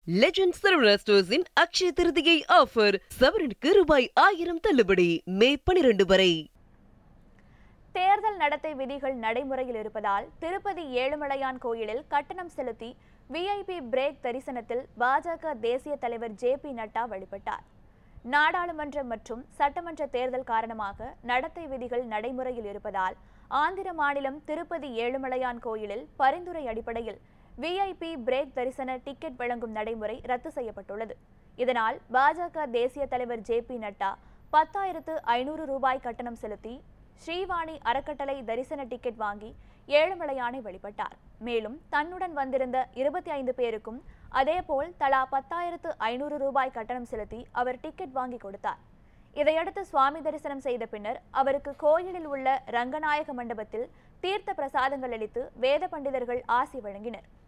legend Saravana ஸ்டோர்ஸின் Akshaya Tritiya offer சவரனுக்கு ரூபாய் ஆயிரம் தள்ளுபடி மே பனிரெண்டு வரை தேர்தல் நடத்தை விதிகள் நடைமுறையில் இருப்பதால் திருப்பதி ஏழுமலையான் கோயிலில் கட்டணம் செலுத்தி விஐபி பிரேக் தரிசனத்தில் பாஜக தேசிய தலைவர் ஜே பி நட்டா வழிபட்டார் நாடாளுமன்ற மற்றும் சட்டமன்ற தேர்தல் காரணமாக நடத்தை விதிகள் நடைமுறையில் இருப்பதால் ஆந்திர மாநிலம் திருப்பதி ஏழுமலையான் கோயிலில் பரிந்துரை அடிப்படையில் விஐபி பிரேக் தரிசன டிக்கெட் வழங்கும் நடைமுறை ரத்து செய்யப்பட்டுள்ளது இதனால் பாஜக தேசிய தலைவர் ஜே பி நட்டா பத்தாயிரத்து ஐநூறு ரூபாய் கட்டணம் செலுத்தி ஸ்ரீவாணி அறக்கட்டளை தரிசன டிக்கெட் வாங்கி ஏழுமலையானை வழிபட்டார் மேலும் தன்னுடன் வந்திருந்த இருபத்தி ஐந்து பேருக்கும் அதேபோல் தலா பத்தாயிரத்து ஐநூறு ரூபாய் கட்டணம் செலுத்தி அவர் டிக்கெட் வாங்கி கொடுத்தார் இதையடுத்து சுவாமி தரிசனம் செய்த பின்னர் அவருக்கு கோயிலில் உள்ள ரங்கநாயக மண்டபத்தில் தீர்த்த பிரசாதங்கள் அளித்து வேத பண்டிதர்கள் ஆசி வழங்கினர்